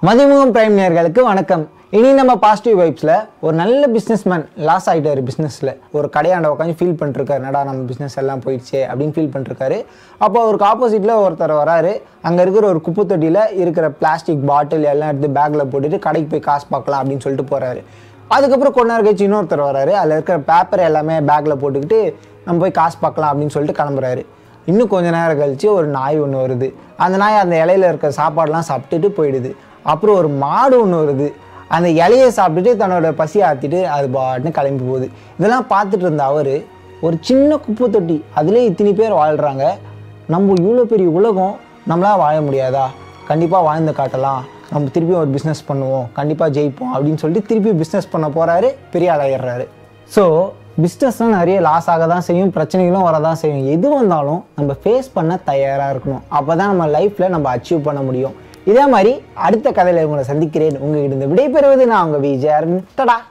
மதிமுகம் prime நேயர்களுக்கு வணக்கம் இனி நம்ம பாசிட்டிவ் வைப்ஸில் ஒரு நல்ல பிஸ்னஸ்மேன் லாஸ் ஆகிட்டாரு பிஸ்னஸில் ஒரு கடையாண்ட உட்காந்து ஃபீல் பண்ணிருக்காரு நடா நம்ம பிஸ்னஸ் எல்லாம் போயிடுச்சே அப்படின்னு ஃபீல் பண்ணிருக்காரு அப்போ அவருக்கு ஆப்போசிட்டில் ஒருத்தர் வராரு அங்கே இருக்கிற ஒரு குப்பை தொட்டியில் இருக்கிற பிளாஸ்டிக் பாட்டில் எல்லாம் எடுத்து பேக்கில் போட்டுட்டு கடைக்கு போய் காசு பார்க்கலாம் அப்படின்னு சொல்லிட்டு போகிறாரு அதுக்கப்புறம் கொஞ்ச நேரம் கழிச்சு இன்னொருத்தர் வராரு அதில் இருக்கிற பேப்பர் எல்லாமே பேக்கில் போட்டுக்கிட்டு நம்ம போய் காசு பார்க்கலாம் அப்படின்னு சொல்லிட்டு கிளம்புறாரு இன்னும் கொஞ்ச நேரம் கழிச்சு ஒரு நாய் ஒன்று வருது அந்த நாய் அந்த இலையில இருக்க சாப்பாடெல்லாம் சாப்பிட்டுட்டு போயிடுது அப்புறம் ஒரு மாடு ஒன்று வருது அந்த இலையை சாப்பிட்டுட்டு தன்னோட பசி ஆற்றிட்டு அது பாட்டுன்னு கிளம்பி போகுது இதெல்லாம் பார்த்துட்டு இருந்த அவர் ஒரு சின்ன குப்பை தொட்டி அதுலேயே இத்தனை பேர் வாழ்கிறாங்க நம்ம இவ்வளோ பெரிய உலகம் நம்மளால் வாழ முடியாதா கண்டிப்பாக வாழ்ந்து காட்டலாம் நம்ம திருப்பி ஒரு பிஸ்னஸ் பண்ணுவோம் கண்டிப்பாக ஜெயிப்போம் அப்படின்னு சொல்லிட்டு திருப்பி பிஸ்னஸ் பண்ண போகிறாரு பெரிய ஆளாயிடுறாரு ஸோ பிஸ்னஸ்லாம் நிறைய லாஸ் ஆக தான் செய்யும் பிரச்சனைகளும் வரதான் செய்யும் எது வந்தாலும் நம்ம ஃபேஸ் பண்ண தயாராக இருக்கணும் அப்போ தான் நம்ம லைஃப்பில் நம்ம அச்சீவ் பண்ண முடியும் இதே மாதிரி அடுத்த கதையில் உங்களை சந்திக்கிறேன் உங்ககிட்ட இருந்து விடைபெறுவது நான் உங்கள் விஜய் டடா